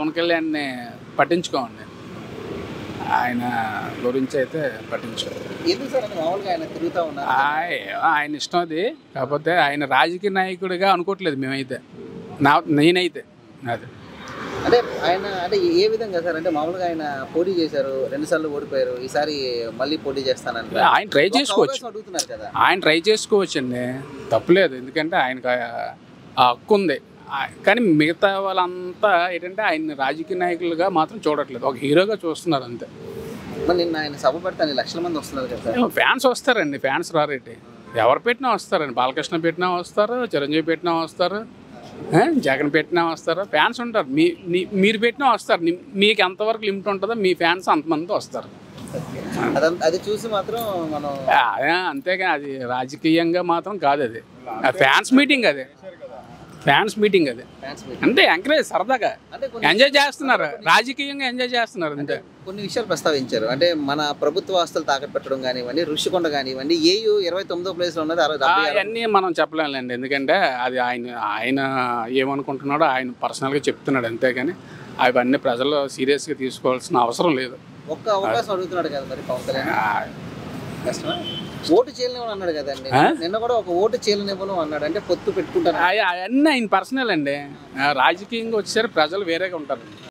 పవన్ కళ్యాణ్ని పట్టించుకోమండి ఆయన గురించి అయితే పట్టించుకో ఎందుకు సార్ అంటే మామూలుగా ఆయన తిరుగుతూ ఉన్నారు ఆయ- ఆయన ఇష్టం అది కాకపోతే ఆయన రాజకీయ నాయకుడిగా అనుకోవట్లేదు మేమైతే నా నేనైతే అది అంటే ఆయన అంటే ఏ విధంగా సార్ అంటే మామూలుగా ఆయన పోటీ చేశారు రెండు సార్లు ఓడిపోయారు ఈసారి మళ్ళీ పోటీ చేస్తానంటే ఆయన ట్రై చేసుకోవచ్చు అడుగుతున్నారు కదా ఆయన ట్రై చేసుకోవచ్చండి తప్పులేదు ఎందుకంటే ఆయనకు ఆ- ఆ హక్కు ఉంది ఆ- కానీ మిగతా వాళ్ళంతా ఏంటంటే ఆయన రాజకీయ నాయకులుగా మాత్రం చూడట్లేదు ఒక హీరోగా చూస్తున్నారు అంతే మరి నిన్న ఆయన సభ పెడితే అన్ని లక్షల మంది వస్తున్నారు కదా సార్ ఫ్యాన్స్ వస్తారండి ఫ్యాన్స్ రారేటి ఎవరు పెట్టినా వస్తారండి బాలకృష్ణ పెట్టినా వస్తారు చిరంజీవి పెట్టినా వస్తారు ఆ, జగన్ పెట్టినా వస్తారు ఫ్యాన్స్ ఉంటారు మీ మీ- మీరు పెట్టినా వస్తారు ని- మీకు ఎంతవరకు లిమిట్ ఉంటుందో మీ ఫ్యాన్స్ అంతమంది వస్తారు అదంతా అది చూసి మాత్రం మనం ఆ, అంతేగా అది రాజకీయంగా మాత్రం కాదు అది ఫ్యాన్స్ మీటింగ్ అది ఫ్యాన్స్ మీటింగ్ అది ఫ్యాన్స్ మీట్ అంతే ఎంకరేజ్ సరదాగా అంటే కొన్ని ఎంజాయ్ చేస్తున్నారు రాజకీయంగా ఎంజాయ్ చేస్తున్నారు అంతే కొన్ని విషయాలు ప్రస్తావించారు అంటే మన ప్రభుత్వ ఆస్తులు తాకట్టు పెట్టడం కానివ్వండి ఋషికొండ కానివ్వండి ఏయు ఇరవై తొమ్మిదో ప్లేస్ లో ఉన్నది అరవై డెబ్బై ఆరు. అవన్నీ మనం చెప్పలేండి ఎందుకంటే అది ఆయన ఆయన ఏమనుకుంటున్నాడో ఆయన పర్సనల్గా చెప్తున్నాడు అంతేగాని అవన్నీ ప్రజలు సీరియస్గా తీసుకోవాల్సిన అవసరం లేదు ఒక్క అవకాశం అడుగుతున్నాడు కదా మరి పవన్ కళ్యాణ్ ఆ, కష్టమా ఓటు చేయలేమని అన్నాడు కదండి ఆ? నిన్న కూడా ఒక ఓటు చేయలేనివ్వను అన్నాడు అంటే పొత్తు పెట్టుకుంటాను అవి- అవన్నీ ఆయన పర్సనల్ అండి ఆ, రాజకీయంగా వచ్చేసరికి ప్రజలు వేరేగా ఉంటారు